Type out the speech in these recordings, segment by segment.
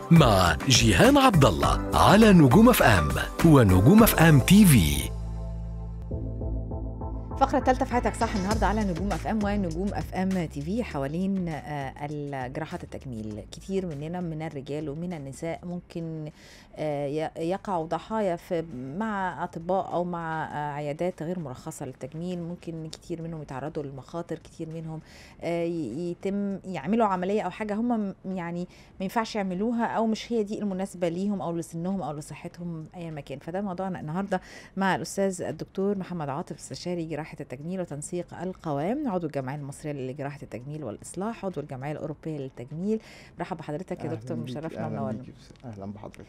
مع جيهان عبد الله على نجوم اف ام ونجوم اف ام تي في الفقرة الثالثة في حياتك صح النهاردة على نجوم اف ام ونجوم اف ام تي في حوالين آه، جراحات التجميل كتير مننا من الرجال ومن النساء ممكن آه، ي- يقعوا ضحايا في مع اطباء او مع آه، عيادات غير مرخصة للتجميل ممكن كتير منهم يتعرضوا للمخاطر كتير منهم آه، ي- يتم يعملوا عملية او حاجة هم م- يعني ما ينفعش يعملوها او مش هي دي المناسبة ليهم او لسنهم او لصحتهم ايا ما كان فده موضوعنا النهارده مع الاستاذ الدكتور محمد عاطف استشاري جراحه التجميل وتنسيق القوام عضو الجمعيه المصريه لجراحه التجميل والاصلاح عضو الجمعيه الاوروبيه للتجميل مرحبا بحضرتك يا أهلاً دكتور بيكي، مشرفنا أهلاً ومنورنا بيكي، اهلا بحضرتك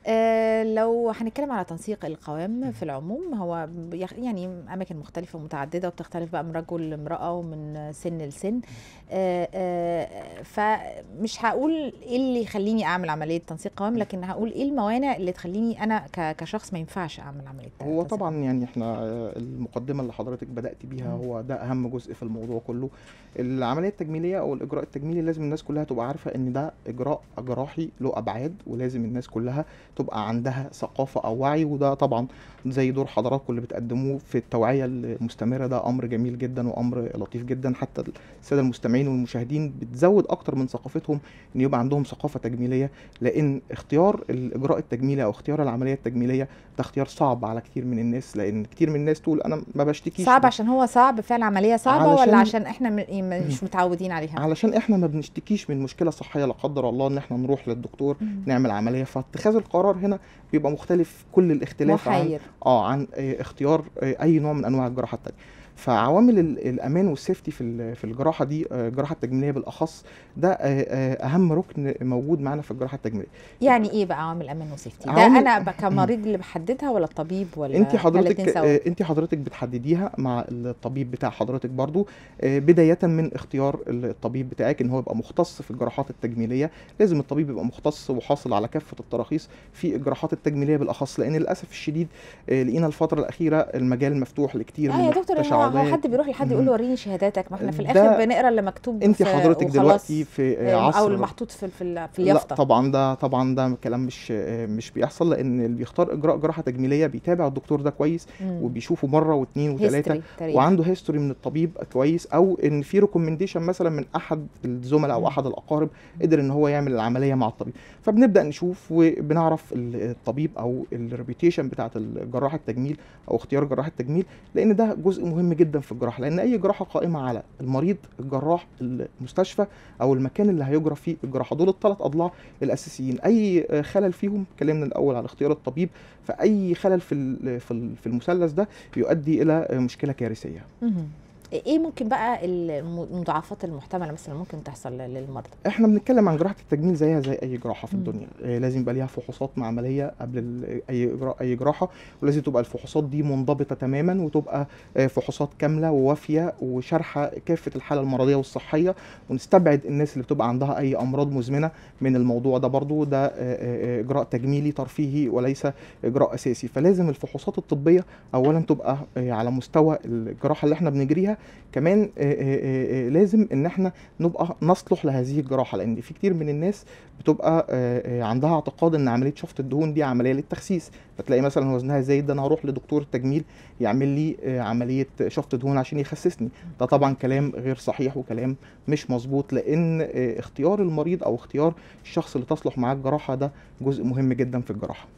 آه لو هنتكلم على تنسيق القوام في العموم هو بيخ- يعني اماكن مختلفه ومتعدده وبتختلف بقى من رجل لامراه ومن سن لسن آه آه فمش هقول ايه اللي يخليني اعمل عمليه تنسيق قوام لكن هقول ايه الموانع اللي تخليني انا ك- كشخص ما ينفعش اعمل عمليه هو تنسيق طبعا يعني احنا آه، المقدمه اللي حضرتك بدات بيها مم. هو ده اهم جزء في الموضوع كله العمليه التجميليه او الاجراء التجميلي لازم الناس كلها تبقى عارفه ان ده اجراء جراحي له ابعاد ولازم الناس كلها تبقى عندها ثقافه او وعي وده طبعا زي دور حضراتكم اللي بتقدموه في التوعيه المستمره ده امر جميل جدا وامر لطيف جدا حتى الساده المستمعين والمشاهدين بتزود اكتر من ثقافتهم ان يبقى عندهم ثقافه تجميليه لان اختيار الاجراء التجميلي او اختيار العمليه التجميليه ده اختيار صعب على كتير من الناس لان كتير من الناس تقول انا ما بشتكيش صعب من- عشان هو صعب فعلا عمليه صعبه علشان- ولا عشان احنا م- إيه مش متعودين عليها علشان احنا ما بنشتكيش من مشكله صحيه لا قدر الله ان احنا نروح للدكتور مم. نعمل عمليه فاتخاذ القرار هنا بيبقى مختلف كل الاختلاف عن محير اه عن آه، اختيار آه، اي نوع من انواع الجراحه التانية فعوامل ال- الامان والسيفتي في ال- في الجراحه دي آه، الجراحه التجميليه بالاخص ده آه، آه، اهم ركن موجود معانا في الجراحه التجميليه يعني ايه بقى عوامل امان وسيفتي ده عوامل- انا ب- كمريض اللي بحددها ولا الطبيب ولا انت ولا حضرتك الاتنين سوا آه، انت حضرتك بتحدديها مع الطبيب بتاع حضرتك برضو آه، بدايه من اختيار الطبيب بتاعك ان هو يبقى مختص في الجراحات التجميليه لازم الطبيب يبقى مختص وحاصل على كافه التراخيص في الجراحات التجميليه بالاخص لان للاسف الشديد آه، لقينا الفتره الاخيره المجال مفتوح لكتير اه من يا دكتور هو- هو التشعبات حد بيروح لحد يقول له مم. وريني شهاداتك ما احنا في ده الاخر بنقرا اللي مكتوب انت في- حضرتك وخلاص. دلوقتي في آه، آه، او عصر المحطوط في في, ال- في لا اليافطه طبعا ده طبعا ده كلام مش آه، مش بيحصل لان اللي بيختار اجراء جراحه تجميليه بيتابع الدكتور ده كويس مم. وبيشوفه مره واثنين وثلاثه History، تاريخ. وعنده هيستوري من الطبيب كويس او ان في ريكومنديشن مثلا من احد الزملاء مم. او احد الاقارب قدر ان هو يعمل العمليه مع الطبيب فبنبدا نشوف وبنعرف ال- الطبيب او الريبيوتيشن بتاعت الجراح التجميل او اختيار جراح التجميل لان ده جزء مهم جدا في الجراحه لان اي جراحه قائمه على المريض الجراح المستشفى او المكان اللي هيجرى فيه الجراحه دول الثلاث اضلاع الاساسيين اي آه، خلل فيهم اتكلمنا الاول على اختيار الطبيب فاي خلل في ال- في ال- في المثلث ده يؤدي الى آه، مشكله كارثيه مهم. ايه ممكن بقى الم- المضاعفات المحتمله مثلا ممكن تحصل للمرضى احنا بنتكلم عن جراحه التجميل زيها زي اي جراحه في مم. الدنيا آه، لازم يبقى ليها فحوصات معمليه قبل ال- اي اجراء اي جراحه ولازم تبقى الفحوصات دي منضبطه تماما وتبقى آه، فحوصات كامله ووافيه وشارحه كافه الحاله المرضيه والصحيه ونستبعد الناس اللي بتبقى عندها اي امراض مزمنه من الموضوع ده برضو ده آه، آه، آه، اجراء تجميلي ترفيهي وليس اجراء اساسي فلازم الفحوصات الطبيه اولا تبقى آه، على مستوى الجراحه اللي احنا بنجريها كمان آه، آه، آه، آه، لازم ان احنا نبقى نصلح لهذه الجراحه لان في كتير من الناس بتبقى آه، آه، عندها اعتقاد ان عمليه شفط الدهون دي عمليه للتخسيس فتلاقي مثلا وزنها زايد ده انا هروح لدكتور التجميل يعمل لي آه، عمليه شفط دهون عشان يخسسني ده طبعا كلام غير صحيح وكلام مش مظبوط لان آه، اختيار المريض او اختيار الشخص اللي تصلح معاه الجراحه ده جزء مهم جدا في الجراحه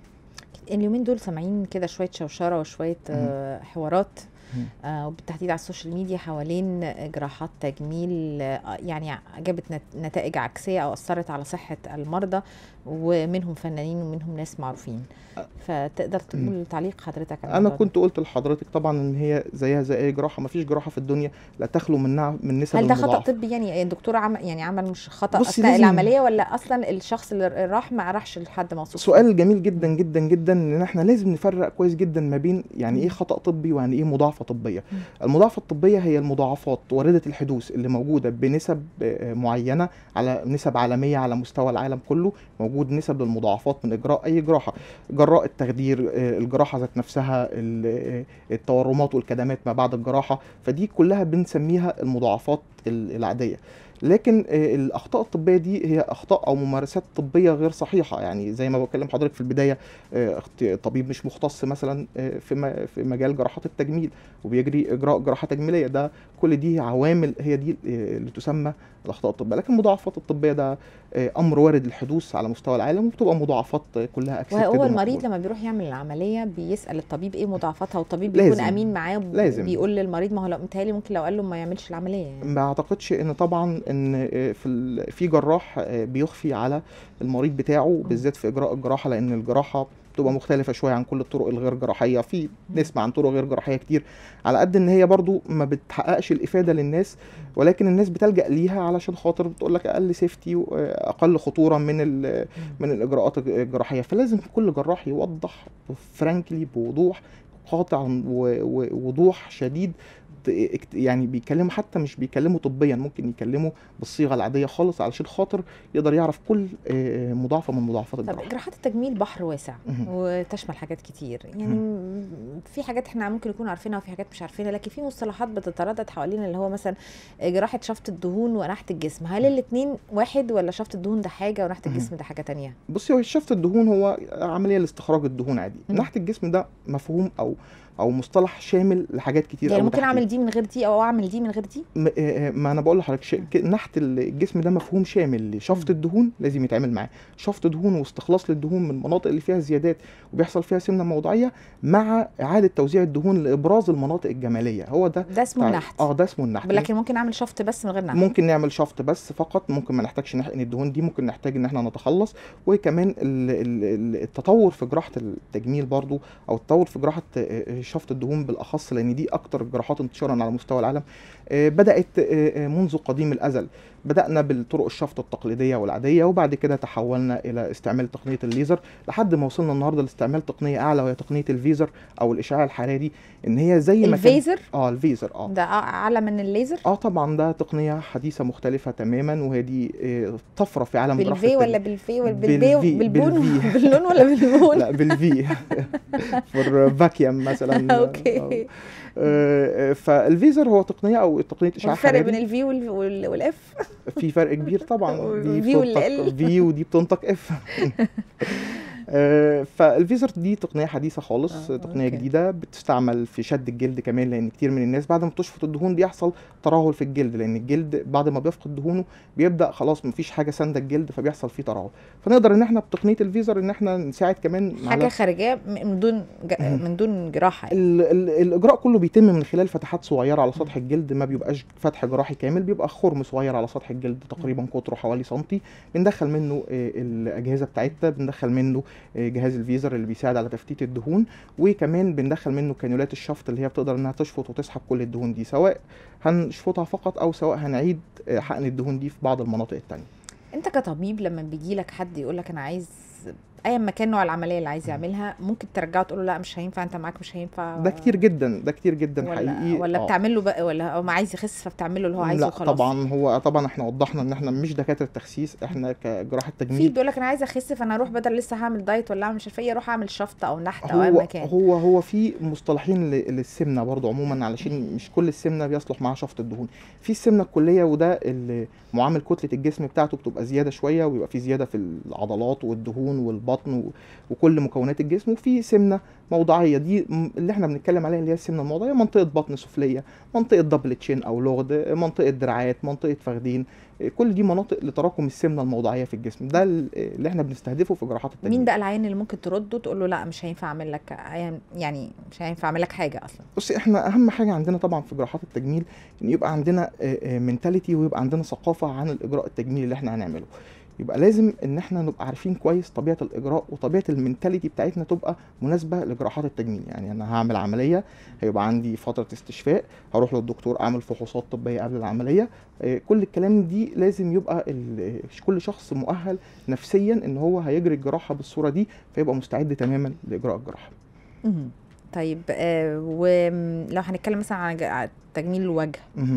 اليومين دول سامعين كده شويه شوشره وشويه آه، حوارات مم. آه، وبالتحديد على السوشيال ميديا حوالين جراحات تجميل آه، يعني جابت نت- نتائج عكسيه او اثرت على صحه المرضى ومنهم فنانين ومنهم ناس معروفين فتقدر تقول تعليق حضرتك على انا الموضوع ده؟ كنت قلت لحضرتك طبعا ان هي زيها زي اي جراحه ما فيش جراحه في الدنيا لا تخلو منها من نسب هل ده خطا المضاعفة. طبي يعني الدكتور عمل يعني عمل مش خطا بصي اثناء لازم- العمليه ولا اصلا الشخص اللي راح ما راحش لحد موثوق فيه؟ سؤال جميل جدا جدا جدا ان احنا لازم نفرق كويس جدا ما بين يعني ايه مم. خطا طبي ويعني ايه مضاعفه طبيه مم. المضاعفه الطبيه هي المضاعفات وارده الحدوث اللي موجوده بنسب آه، معينه على نسب عالميه على مستوى العالم كله موجود نسب للمضاعفات من اجراء اي جراحه جراء التخدير آه، الجراحه ذات نفسها ال- آه، التورمات والكدمات ما بعد الجراحه فدي كلها بنسميها المضاعفات ال- العاديه لكن آه، الاخطاء الطبيه دي هي اخطاء او ممارسات طبيه غير صحيحه يعني زي ما بكلم حضرتك في البدايه آه، اخت- طبيب مش مختص مثلا آه، في م- في مجال جراحات التجميل وبيجري اجراء جراحه تجميليه ده كل دي عوامل هي دي آه، اللي تسمى الاخطاء الطبيه لكن المضاعفات الطبيه ده آه، امر وارد الحدوث على مستوى العالم وبتبقى مضاعفات آه، كلها accepted وهو المريض ومقبولة. لما بيروح يعمل العمليه بيسال الطبيب ايه مضاعفاتها والطبيب بيكون لازم. امين معاه لازم. بيقول للمريض ما هو لو متهيألي ممكن لو قال له ما يعملش العمليه يعني ما اعتقدش ان طبعا ان آه، في ال- في جراح آه، بيخفي على المريض بتاعه بالذات في اجراء الجراحه لان الجراحه بتبقى مختلفة شوية عن كل الطرق الغير جراحية في نسمع عن طرق غير جراحية كتير على قد ان هي برضو ما بتحققش الافادة للناس ولكن الناس بتلجأ ليها علشان خاطر بتقول لك اقل سيفتي واقل خطورة من ال- من الاجراءات الجراحية فلازم كل جراح يوضح فرانكلي بوضوح قاطع و- ووضوح شديد ت- اكت- يعني بيتكلموا حتى مش بيكلموا طبيا ممكن يكلموا بالصيغه العاديه خالص علشان خاطر يقدر يعرف كل آه، مضاعفه من مضاعفات طب الجراحه جراحات التجميل بحر واسع مهم. وتشمل حاجات كتير يعني م- في حاجات احنا ممكن نكون عارفينها وفي حاجات مش عارفينها لكن في مصطلحات بتتردد حوالينا اللي هو مثلا جراحه شفط الدهون ونحت الجسم هل الاثنين واحد ولا شفط الدهون ده حاجه ونحت مهم. الجسم ده حاجه تانية بصي هو شفط الدهون هو عمليه لاستخراج الدهون عادي مم. نحت الجسم ده مفهوم او او مصطلح شامل لحاجات كتير يعني أوي ممكن تحتيه. اعمل دي من غير دي او اعمل دي من غير دي م- آه، آه، ما انا بقول لحضرتك ش- ك- نحت الجسم ده مفهوم شامل لشفط مم. الدهون لازم يتعمل معاه شفط دهون واستخلاص للدهون من المناطق اللي فيها زيادات وبيحصل فيها سمنه موضعيه مع اعاده توزيع الدهون لابراز المناطق الجماليه هو ده ده اسمه تعريف- نحت اه ده اسمه النحت لكن ممكن اعمل شفط بس من غير نحت ممكن نعمل شفط بس فقط ممكن ما نحتاجش نحقن الدهون دي ممكن نحتاج ان احنا نتخلص وكمان ال- ال- ال- التطور في جراحه التجميل برضو او التطور في جراحه آه، شفط الدهون بالاخص لان دي اكتر الجراحات انتشارا على مستوى العالم آه، بدات آه، آه، منذ قديم الازل بدانا بالطرق الشفط التقليديه والعاديه وبعد كده تحولنا الى استعمال تقنيه الليزر لحد ما وصلنا النهارده لاستعمال تقنيه اعلى وهي تقنيه الفيزر او الاشعاع الحراري ان هي زي ما كان الفيزر اه الفيزر اه ده اعلى من الليزر اه طبعا ده تقنيه حديثه مختلفه تماما وهي دي آه، طفره في عالم جراحه بالفي ولا التجميل. بالفي ولا بالفي- بالبي بالبون بالفي. باللون ولا بالبون لا بالفي فور فاكيوم مثلا اوكي آه، آه، فالفيزر هو تقنيه او تقنيه اشعاع الفرق بين حراري الفي والاف في فرق كبير طبعا V وال L. في ودي بتنطق اف آه، فالفيزر دي تقنيه حديثه خالص آه، تقنيه أوكي. جديده بتستعمل في شد الجلد كمان لان كتير من الناس بعد ما تشفط الدهون بيحصل ترهل في الجلد لان الجلد بعد ما بيفقد دهونه بيبدا خلاص مفيش حاجه سانده الجلد فبيحصل فيه ترهل فنقدر ان احنا بتقنيه الفيزر ان احنا نساعد كمان حاجه خارجيه من دون ج- مهم. من دون جراحه يعني. ال ال الاجراء كله بيتم من خلال فتحات صغيره على سطح الجلد ما بيبقاش فتح جراحي كامل بيبقى خرم صغير على سطح الجلد تقريبا قطره حوالي سنتي بندخل منه آه، الاجهزه بتاعتنا بندخل منه آه، جهاز الفيزر اللي بيساعد على تفتيت الدهون وكمان بندخل منه كانيولات الشفط اللي هي بتقدر انها تشفط وتسحب كل الدهون دي سواء هنشفطها فقط او سواء هنعيد آه، حقن الدهون دي في بعض المناطق التانية انت كطبيب لما بيجي لك حد يقول لك انا عايز ايا ما كان نوع العمليه اللي عايز يعملها ممكن ترجعه تقول له لا مش هينفع انت معاك مش هينفع ده كتير جدا ده كتير جدا ولا حقيقي ولا آه. بتعمل له بقى ولا هو عايز يخس فبتعمل له اللي هو عايزه لا وخلاص طبعا هو طبعا احنا وضحنا ان احنا مش دكاتره تخسيس احنا كجراحه في تجميل بيقول لك انا عايزه اخس فانا اروح بدل لسه هعمل دايت ولا اعمل مش عارفه ايه اروح اعمل شفط او نحت او ايا هو ما كان هو هو في مصطلحين ل- للسمنه برضو عموما علشان مش كل السمنه بيصلح معاها شفط الدهون في السمنه الكليه وده اللي معامل كتله الجسم بتاعته بتبقى زياده شويه ويبقى في زياده في العضلات والدهون والبطن و- وكل مكونات الجسم وفي سمنه موضعيه دي م- اللي احنا بنتكلم عليها اللي هي السمنه الموضعيه منطقه بطن سفليه منطقه دبل تشين او لغد منطقه دراعات منطقه فخدين كل دي مناطق لتراكم السمنه الموضعيه في الجسم ده ال- اللي احنا بنستهدفه في جراحات التجميل مين بقى العيان اللي ممكن ترده تقول له لا مش هينفع اعمل لك أيا- يعني مش هينفع اعمل لك حاجه اصلا بصي احنا اهم حاجه عندنا طبعا في جراحات التجميل ان يبقى عندنا منتاليتي ويبقى عندنا ثقافه عن الاجراء التجميلي اللي احنا هنعمله يبقى لازم ان احنا نبقى عارفين كويس طبيعه الاجراء وطبيعه المنتاليتي بتاعتنا تبقى مناسبه لجراحات التجميل يعني انا هعمل عمليه هيبقى عندي فتره استشفاء هروح للدكتور اعمل فحوصات طبيه قبل العمليه اه، كل الكلام دي لازم يبقى ال- كل شخص مؤهل نفسيا ان هو هيجري الجراحه بالصوره دي فيبقى مستعد تماما لاجراء الجراحه مهم. طيب آه ولو هنتكلم مثلا عن ج- عن تجميل الوجه مهم.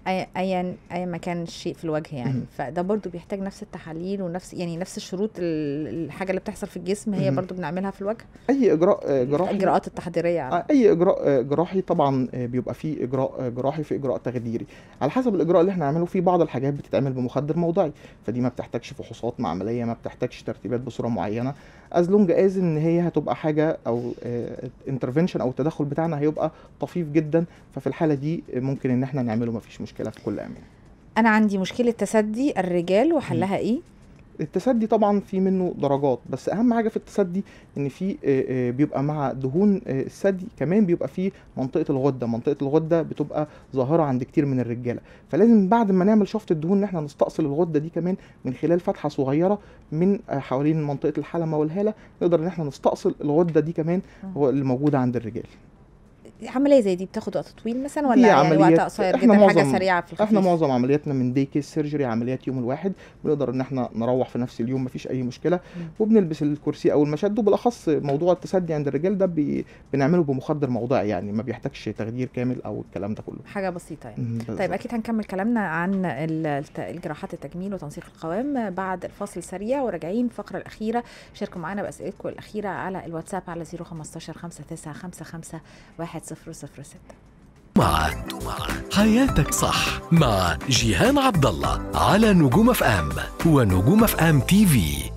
أي- ايا ايا ما كان الشيء في الوجه يعني مهم. فده برضو بيحتاج نفس التحاليل ونفس يعني نفس الشروط ال- الحاجه اللي بتحصل في الجسم هي مهم. برضو بنعملها في الوجه اي اجراء آه، جراحي الاجراءات التحضيريه يعني. آه، اي اجراء آه، جراحي طبعا آه، بيبقى فيه اجراء آه، جراحي في اجراء تخديري على حسب الاجراء اللي احنا هنعمله في بعض الحاجات بتتعمل بمخدر موضعي فدي ما بتحتاجش فحوصات معمليه ما بتحتاجش ترتيبات بصوره معينه از لونج از ان هي هتبقى حاجه او انترفنشن او التدخل بتاعنا هيبقى طفيف جدا ففي الحاله دي آه، ممكن ان احنا نعمله ما فيش مشكله في كل امان انا عندي مشكله تسدي الرجال وحلها ايه التسدي طبعا في منه درجات بس اهم حاجه في التسدي ان في آه، آه، بيبقى مع دهون آه، الثدي كمان بيبقى في منطقه الغده منطقه الغده بتبقى ظاهره عند كتير من الرجاله فلازم بعد ما نعمل شفط الدهون ان احنا نستأصل الغده دي كمان من خلال فتحه صغيره من آه، حوالين منطقه الحلمه والهاله نقدر ان احنا نستأصل الغده دي كمان هو اللي موجوده عند الرجال عمليه زي دي بتاخد وقت طويل مثلا دي ولا يعني عمليات- وقت قصير إحنا جدا حاجه معظم- سريعه في الخفيف احنا معظم عملياتنا من دي كيس سيرجري عمليات يوم الواحد بنقدر ان احنا نروح في نفس اليوم مفيش اي مشكله وبنلبس الكرسي او المشد وبالاخص موضوع التسدي عند الرجال ده بي بنعمله بمخدر موضعي يعني ما بيحتاجش تخدير كامل او الكلام ده كله حاجه بسيطه يعني مم، بالظبط. طيب اكيد هنكمل كلامنا عن ال- الت- الجراحات التجميل وتنسيق القوام بعد الفاصل السريع وراجعين الفقره الاخيره شاركوا معنا باسئلتكم الاخيره على الواتساب على 015 5955 1006 مع حياتك صح مع جيهان عبد الله على نجوم اف ام ونجوم اف ام تي في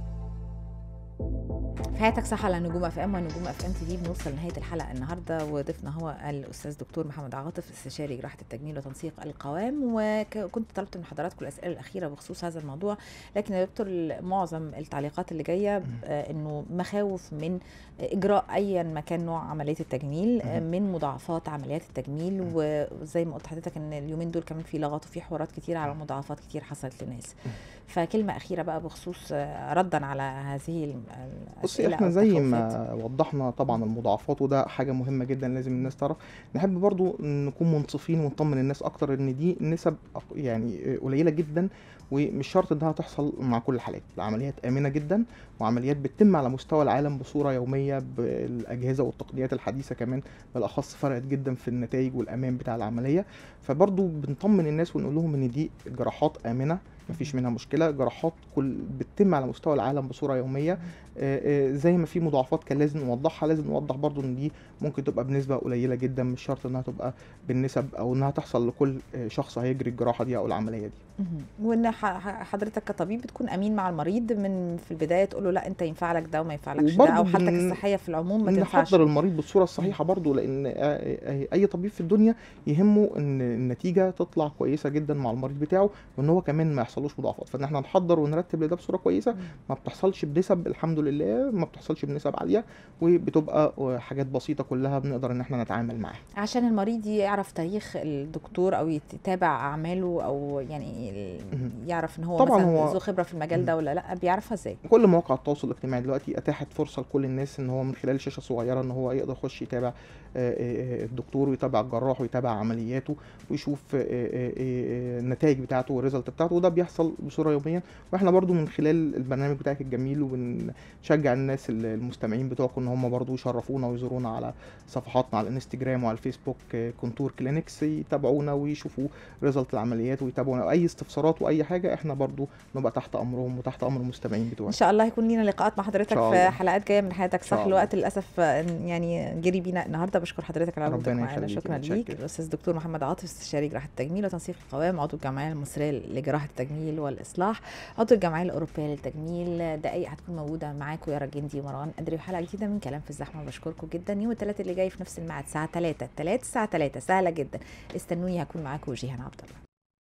في حياتك صح على نجوم اف ام ونجوم اف ام تي في بنوصل لنهايه الحلقه النهارده وضيفنا هو الاستاذ دكتور محمد عاطف استشاري جراحه التجميل وتنسيق القوام وكنت طلبت من حضراتكم الاسئله الاخيره بخصوص هذا الموضوع لكن يا دكتور معظم التعليقات اللي جايه آه، انه مخاوف من اجراء ايا ما كان نوع عمليه التجميل آه، من مضاعفات عمليات التجميل وزي ما قلت لحضرتك ان اليومين دول كمان في لغط وفي حوارات كتير على مضاعفات كتير حصلت للناس فكلمه اخيره بقى بخصوص آه، ردا على هذه الم- بصي الأسئلة احنا أو زي التخوفات. ما وضحنا طبعا المضاعفات وده حاجه مهمه جدا لازم الناس تعرف نحب برضو نكون منصفين ونطمن الناس اكتر ان دي نسب أق- يعني قليله جدا ومش شرط انها تحصل مع كل الحالات العمليات امنه جدا وعمليات بتتم على مستوى العالم بصوره يوميه بالاجهزه والتقنيات الحديثه كمان بالاخص فرقت جدا في النتائج والامان بتاع العمليه فبرضو بنطمن الناس ونقول لهم ان دي جراحات امنه مفيش منها مشكله جراحات كل بتتم على مستوى العالم بصوره يوميه آه، آه، زي ما في مضاعفات كان لازم نوضحها لازم نوضح برضو ان دي ممكن تبقى بنسبه قليله جدا مش شرط انها تبقى بالنسب او انها تحصل لكل آه، شخص هيجري الجراحه دي او العمليه دي مهم. وان ح- ح- حضرتك كطبيب بتكون امين مع المريض من في البدايه تقول له لا انت ينفع لك ده وما ينفعلكش ده وبرضه او حالتك بن- الصحيه في العموم ما تنفعش نحضر المريض بالصوره الصحيحه برضو لان آه، آه، اي طبيب في الدنيا يهمه ان النتيجه تطلع كويسه جدا مع المريض بتاعه وان هو كمان ما يحصلوش مضاعفات فان احنا نحضر ونرتب لده بصوره كويسه مم. ما بتحصلش بنسب الحمد لله ما بتحصلش بنسب عاليه وبتبقى آه، حاجات بسيطه كلها بنقدر ان احنا نتعامل معاها عشان المريض يعرف تاريخ الدكتور او يتابع اعماله او يعني ال- مهم. يعرف ان هو طبعاً مثلا هو- ذو خبره في المجال ده ولا لا بيعرفها ازاي كل مواقع التواصل الاجتماعي دلوقتي اتاحت فرصه لكل الناس ان هو من خلال شاشه صغيره ان هو يقدر يخش يتابع آه، آه، الدكتور ويتابع الجراح ويتابع عملياته ويشوف آه، آه، آه، النتائج بتاعته والريزلت بتاعته وده بيحصل بصوره يوميا واحنا برضو من خلال البرنامج بتاعك الجميل وبنشجع الناس ال- المستمعين بتوعكم ان هم برضو يشرفونا ويزورونا على صفحاتنا على الانستجرام وعلى الفيسبوك آه، كونتور كلينكس يتابعونا ويشوفوا ريزلت العمليات ويتابعونا اي استفسارات واي حاجه احنا برضو نبقى تحت امرهم وتحت امر المستمعين بتوعنا ان شاء الله هيكون لينا لقاءات مع حضرتك شاء في الله. حلقات جايه من حياتك شاء صح الله. الوقت للاسف آه، يعني جري بينا النهارده بشكر حضرتك على وجودك ربنا معانا يخليك، شكرا متشكر. ليك الاستاذ دكتور محمد عاطف استشاري جراحه التجميل وتنسيق القوام عضو الجمعيه المصريه لجراحه التجميل والاصلاح عضو الجمعيه الاوروبيه للتجميل دقايق هتكون موجوده معاكم يارا الجندي ومروان قدري وحلقه جديده من كلام في الزحمه بشكركم جدا يوم الثلاث اللي جاي في نفس الميعاد الساعه 3 3 الساعه 3 سهله جدا استنوني هكون معاكم جيهان عبد الله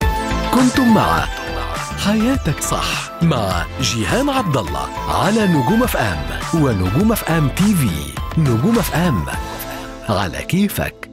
كنتم مع حياتك صح مع جيهان عبد الله على نجوم اف ام ونجوم اف ام تي في نجوم اف ام على كيفك